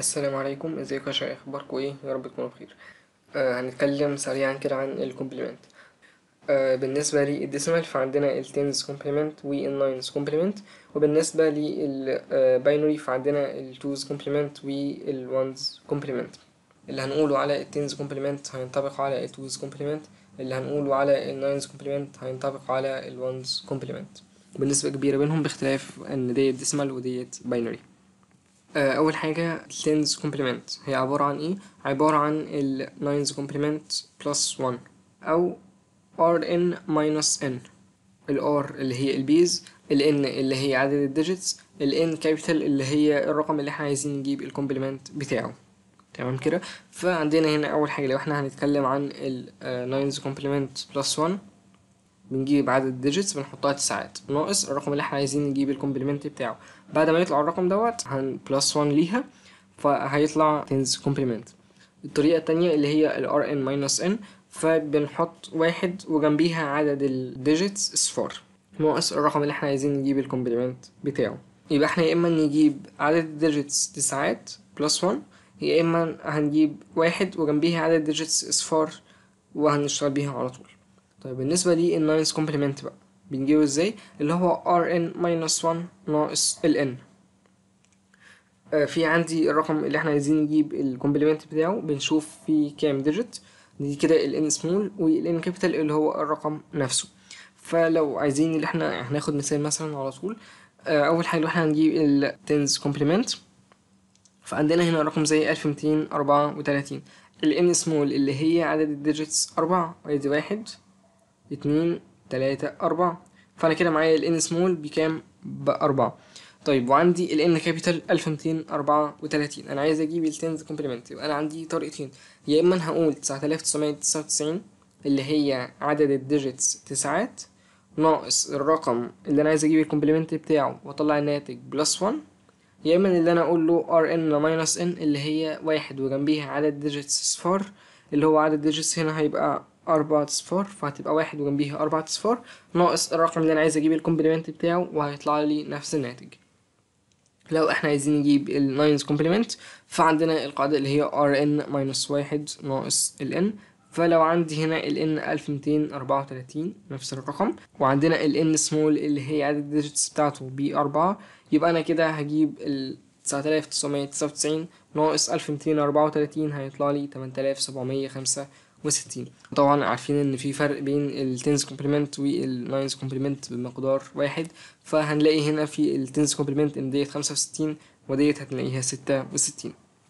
السلام عليكم ازيكم يا شيخ اخباركم ايه يا رب تكونوا بخير آه هنتكلم سريعا كده عن الكومبلمنت آه بالنسبة للديسيمال فعندنا التنز كومبلمنت والناينز كومبلمنت وبالنسبة للباينري فعندنا التوز كومبلمنت والونز كومبلمنت اللي هنقوله على التنز كومبلمنت هينطبق على التوز كومبلمنت اللي هنقوله على الناينز كومبلمنت هينطبق على الونز كومبلمنت بنسبة كبيرة بينهم باختلاف ان ديت ديسيمال وديت باينري اول حاجه التنز كومبلمنت هي عباره عن ايه عباره عن الناينز كومبلمنت بلس 1 او ار ان ماينس ان الار اللي هي البيز الان اللي هي عدد الديجيتس الان كابيتال اللي هي الرقم اللي احنا عايزين نجيب الكومبلمنت بتاعه تمام كده فعندنا هنا اول حاجه لو احنا هنتكلم عن الناينز كومبلمنت بلس 1 بنجيب عدد الديجيتس بنحطها تسعات ناقص الرقم اللي احنا عايزين نجيب الكومبلمنت بتاعه بعد ما يطلع الرقم دوت هن بلس 1 ليها فهيطلع تنز كومبلمنت الطريقة التانية اللي هي ال rn minus n فبنحط واحد وجنبيها عدد الديجيتس اصفار ناقص الرقم اللي احنا عايزين نجيب الكومبلمنت بتاعه يبقى احنا يا اما نجيب عدد الديجيتس تسعات بلس 1 يا اما هنجيب واحد وجنبيها عدد الديجيتس اصفار وهنشتغل بيها على طول طيب بالنسبة للناينز كومبلمنت بقى بنجيبه ازاي اللي هو rn minus 1 ناقص ال n آه في عندي الرقم اللي احنا عايزين نجيب الكومبلمنت بتاعه بنشوف فيه كام ديجيت دي كده ال n سمول وال n كابيتال اللي هو الرقم نفسه فلو عايزين اللي احنا هناخد مثال مثلا على طول آه اول حاجه لو احنا هنجيب التنز كومبلمنت فعندنا هنا رقم زي 1234 ال n سمول اللي هي عدد الديجيتس أربعة وادي واحد اتنين تلاتة أربعة فأنا كده معايا ال n سمول بكام بأربعة طيب وعندي ال n كابيتال ألف ميتين أربعة وتلاتين أنا عايز أجيب التنز كومبلمنت يبقى أنا عندي طريقتين يا إما هقول تسعة آلاف تسعمية تسعة وتسعين اللي هي عدد الديجيتس تسعات ناقص الرقم اللي أنا عايز أجيب الكومبلمنت بتاعه وأطلع الناتج بلس وان يا إما اللي أنا أقول له rn ماينس n اللي هي واحد وجنبيها عدد ديجيتس صفار اللي هو عدد ديجيتس هنا هيبقى أربعة صفار فهتبقى واحد وجنبيها أربعة صفار ناقص الرقم اللي أنا عايز أجيب الكومبلمنت بتاعه وهيطلع لي نفس الناتج لو احنا عايزين نجيب الناينز كومبلمنت فعندنا القاعدة اللي هي rn ماينس واحد ناقص ال n فلو عندي هنا ال n ألف ميتين أربعة وتلاتين نفس الرقم وعندنا ال n سمول اللي هي عدد الديجيتس بتاعته بأربعة يبقى أنا كده هجيب ال تسعة آلاف تسعمية تسعة وتسعين ناقص ألف ميتين أربعة وتلاتين هيطلع لي تمانية آلاف سبعمية خمسة وستين طبعا عارفين ان في فرق بين التنز كومبلمنت والناينز كومبلمنت بمقدار واحد فهنلاقي هنا في التنز كومبلمنت ان ديت خمسة وستين وديت هتلاقيها ستة وستين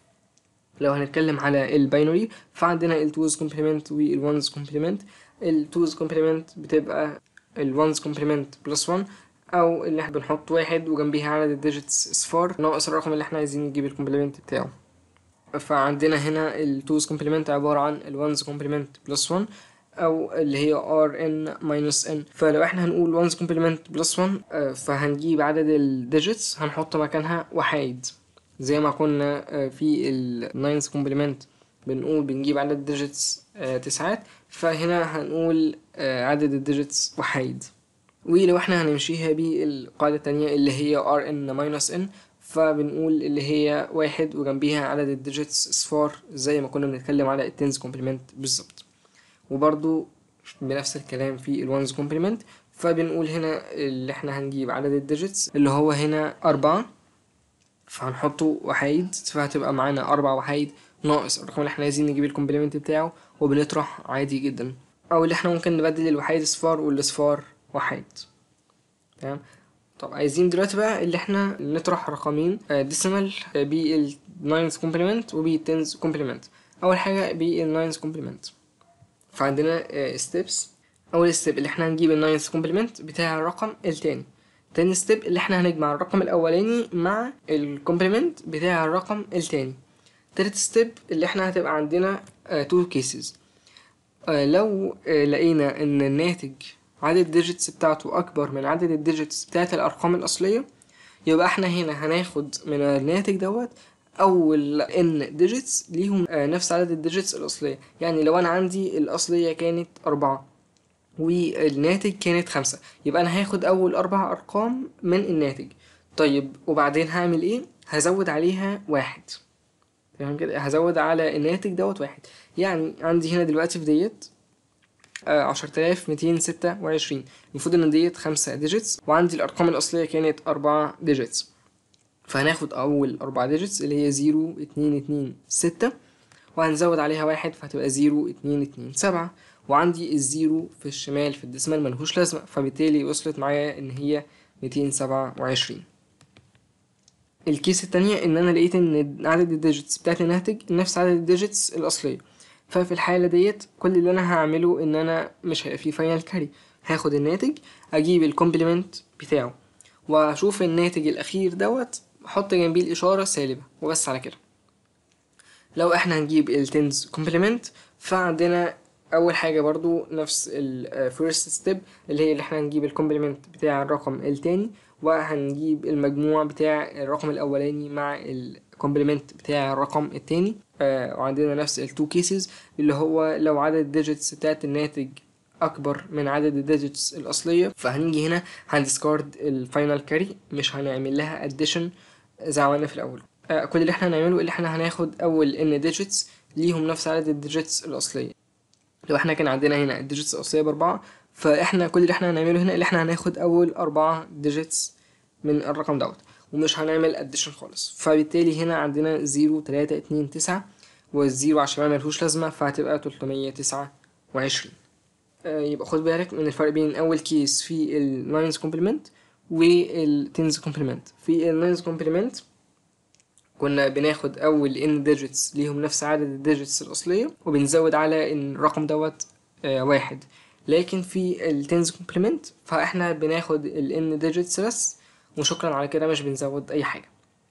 لو هنتكلم على الباينري فعندنا التوز كومبلمنت والونز كومبلمنت التوز كومبلمنت بتبقى الونز كومبلمنت بلس 1 او اللي احنا بنحط واحد وجنبيها عدد الديجيتس اصفار ناقص الرقم اللي احنا عايزين نجيب الكومبلمنت بتاعه فعندنا هنا التوز كومبلمنت عبارة عن الونز كومبلمنت بلس 1 او اللي هي ار ان ماينس ان فلو احنا هنقول ونز كومبلمنت بلس 1 فهنجيب عدد الديجيتس هنحط مكانها وحايد زي ما كنا في الناينز كومبلمنت بنقول بنجيب عدد الديجيتس تسعات فهنا هنقول عدد الديجيتس وحيد ولو احنا هنمشيها بالقاعدة التانية اللي هي ار ان ماينس ان فبنقول اللي هي واحد وجنبيها عدد الديجيتس اصفار زي ما كنا بنتكلم على التنز كومبلمنت بالظبط وبرضو بنفس الكلام في الونز كومبلمنت فبنقول هنا اللي احنا هنجيب عدد الديجيتس اللي هو هنا أربعة فهنحطه وحيد فهتبقى معانا أربع وحيد ناقص الرقم اللي احنا عايزين نجيب الكومبلمنت بتاعه وبنطرح عادي جدا أو اللي احنا ممكن نبدل الوحيد صفار والصفار وحيد تمام طب عايزين دلوقتي بقى اللي احنا نطرح رقمين ديسيمال بالناينز كومبلمنت وبالتنز كومبلمنت اول حاجه بالناينز كومبلمنت فعندنا ستيبس اول ستيب اللي احنا هنجيب الناينز كومبلمنت بتاع الرقم التاني تاني ستيب اللي احنا هنجمع الرقم الاولاني مع الكومبلمنت بتاع الرقم التاني تالت ستيب اللي احنا هتبقى عندنا تو كيسز لو لقينا ان الناتج عدد الديجيتس بتاعته أكبر من عدد الديجيتس بتاعت الأرقام الأصلية يبقى احنا هنا هناخد من الناتج دوت أول ان ديجيتس ليهم نفس عدد الديجيتس الأصلية يعني لو أنا عندي الأصلية كانت أربعة والناتج كانت خمسة يبقى أنا هاخد أول أربع أرقام من الناتج طيب وبعدين هعمل إيه؟ هزود عليها واحد تمام كده هزود على الناتج دوت واحد يعني عندي هنا دلوقتي في ديت عشرة آلاف ميتين ستة وعشرين المفروض إن ديت خمسة ديجيتس وعندي الأرقام الأصلية كانت أربعة ديجيتس فهناخد أول أربعة ديجيتس اللي هي زيرو اتنين اتنين ستة وهنزود عليها واحد فهتبقى زيرو اتنين اتنين سبعة وعندي الزيرو في الشمال في الديسمال ملهوش لازمة فبالتالي وصلت معايا إن هي ميتين سبعة وعشرين الكيس التانية إن أنا لقيت إن عدد الديجيتس بتاعت الناتج نفس عدد الديجيتس الأصلية ففي الحالة ديت كل اللي أنا هعمله إن أنا مش هيبقى فيه فاينل كاري هاخد الناتج أجيب الكومبلمنت بتاعه وأشوف الناتج الأخير دوت أحط جنبيه الإشارة سالبة وبس على كده لو احنا هنجيب التنز كومبلمنت فعندنا اول حاجه برضو نفس الفيرست ستيب اللي هي اللي احنا هنجيب الكومبلمنت بتاع الرقم التاني وهنجيب المجموع بتاع الرقم الاولاني مع الكومبلمنت بتاع الرقم التاني آه وعندنا نفس التو كيسز اللي هو لو عدد الديجيتس بتاعت الناتج اكبر من عدد الديجيتس الاصليه فهنيجي هنا هندسكارد الفاينل كاري مش هنعمل لها اديشن زي ما عملنا في الاول آه كل اللي احنا هنعمله اللي احنا هناخد اول ان ديجيتس ليهم نفس عدد الديجيتس الاصليه لو احنا كان عندنا هنا الديجيتس الاصليه باربعة فاحنا كل اللي احنا هنعمله هنا اللي احنا هناخد اول اربعة ديجيتس من الرقم دوت ومش هنعمل اديشن خالص فبالتالي هنا عندنا زيرو تلاتة اتنين تسعة والزيرو على الشمال ملهوش لازمة فهتبقى تلتمية تسعة وعشرين آه يبقى خد بالك من الفرق بين اول كيس في اللاينز كومبلمنت والتنز كومبلمنت في اللاينز كومبلمنت كنا بناخد اول ان ديجيتس ليهم نفس عدد الديجيتس الاصليه وبنزود على ان الرقم دوت آه واحد لكن في التنز كومبلمنت فاحنا بناخد الان ديجيتس بس وشكرا على كده مش بنزود اي حاجه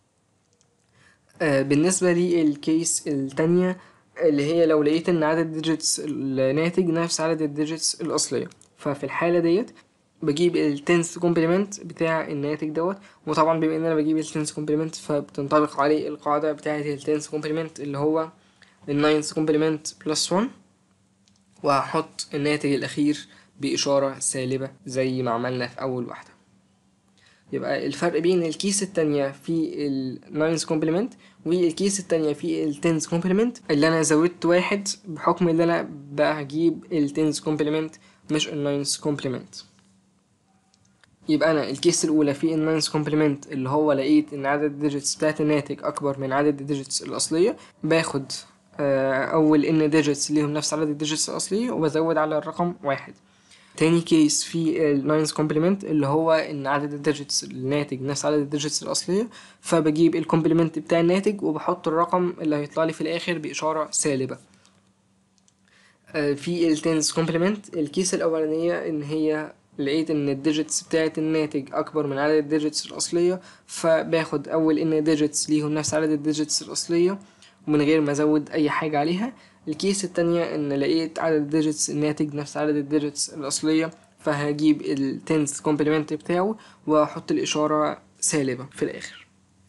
آه بالنسبه للكيس التانية اللي هي لو لقيت ان عدد الديجيتس الناتج نفس عدد الديجيتس الاصليه ففي الحاله ديت بجيب التنس كومبلمنت بتاع الناتج دوت وطبعا بما ان انا بجيب التنس كومبلمنت فبتنطبق عليه القاعده بتاعه التنس كومبلمنت اللي هو الناينث كومبلمنت بلس 1 وهحط الناتج الاخير باشاره سالبه زي ما عملنا في اول واحده يبقى الفرق بين الكيس التانية في الناينث كومبلمنت والكيس التانية في التنس كومبلمنت اللي انا زودت واحد بحكم ان انا بجيب التنس كومبلمنت مش الناينث كومبلمنت يبقى انا الكيس الاولى في الناينث كومبلمنت اللي هو لقيت ان عدد الديجيتس بتاعت الناتج اكبر من عدد الديجيتس الاصليه باخد اول ان ديجيتس ليهم نفس عدد الديجيتس الاصليه وبزود على الرقم واحد تاني كيس في الناينث كومبلمنت اللي هو ان عدد الديجيتس الناتج نفس عدد الديجيتس الاصليه فبجيب الكومبلمنت بتاع الناتج وبحط الرقم اللي هيطلع لي في الاخر باشاره سالبه في التنس كومبلمنت الكيس الاولانيه ان هي لقيت ان الديجيتس بتاعت الناتج اكبر من عدد الديجيتس الاصليه فباخد اول ان ديجيتس ليهم نفس عدد الديجيتس الاصليه ومن غير ما ازود اي حاجه عليها الكيس التانية ان لقيت عدد الديجيتس الناتج نفس عدد الديجيتس الاصليه فهجيب التنس كومبلمنت بتاعه واحط الاشاره سالبه في الاخر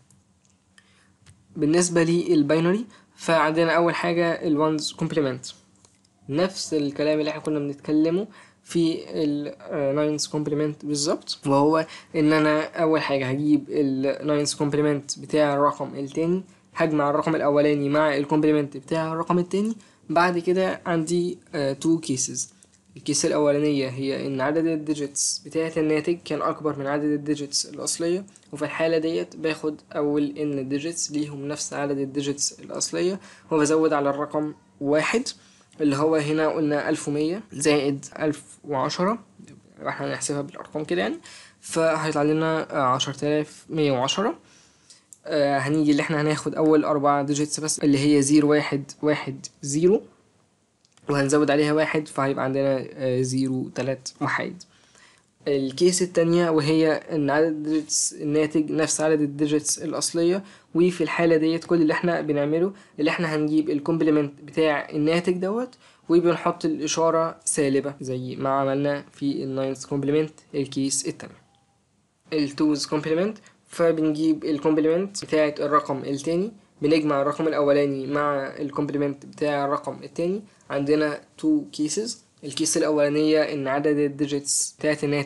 بالنسبه للباينري فعندنا اول حاجه الوانز كومبلمنت نفس الكلام اللي احنا كنا بنتكلمه في الناينز كومبلمنت بالظبط وهو ان انا اول حاجه هجيب الناينز كومبلمنت بتاع الرقم التاني هجمع الرقم الاولاني مع الكومبلمنت بتاع الرقم التاني بعد كده عندي تو كيسز الكيس الاولانيه هي ان عدد الديجيتس بتاعه الناتج كان اكبر من عدد الديجيتس الاصليه وفي الحاله ديت باخد اول ان ديجيتس ليهم نفس عدد الديجيتس الاصليه وبزود على الرقم واحد اللي هو هنا قلنا ألف ومية زائد ألف وعشرة احنا هنحسبها بالأرقام كده يعني فهيطلع لنا عشرة آلاف مية وعشرة آه هنيجي اللي احنا هناخد أول أربعة ديجيتس بس اللي هي زيرو واحد واحد زيرو وهنزود عليها واحد فهيبقى عندنا آه زيرو تلات وحيد الكيس التانية وهي ان عدد الديجيتس الناتج نفس عدد الديجيتس الاصلية وفي الحالة ديت كل اللي احنا بنعمله اللي احنا هنجيب الكومبلمنت بتاع الناتج دوت وبنحط الاشارة سالبة زي ما عملنا في الناينث كومبلمنت الكيس التانية التوز كومبلمنت فبنجيب الكومبلمنت بتاعة الرقم التاني بنجمع الرقم الاولاني مع الكومبلمنت بتاع الرقم التاني عندنا تو كيسز الكيس الأولانية إن عدد الديجيتس بتاعت الناتج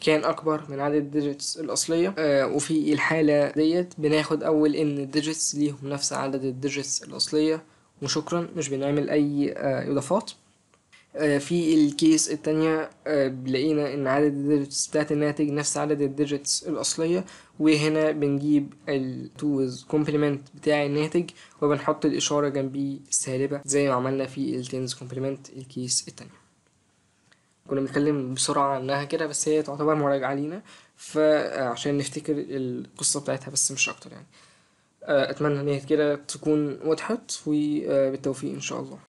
كان أكبر من عدد الديجيتس الأصلية آه، وفي الحالة ديت بناخد أول إن الديجيتس ليهم نفس عدد الديجيتس الأصلية وشكرا مش بنعمل أي آه، إضافات آه، في الكيس التانية آه، لقينا إن عدد الديجيتس بتاعت الناتج نفس عدد الديجيتس الأصلية وهنا بنجيب التوز كومبلمنت بتاع الناتج وبنحط الإشارة جنبيه السالبة زي ما عملنا في التنز كومبلمنت الكيس التانية كنا بنتكلم بسرعة عنها كده بس هي تعتبر مراجعة لينا فعشان نفتكر القصة بتاعتها بس مش أكتر يعني آه، أتمنى إن هي كده تكون وضحت وبالتوفيق إن شاء الله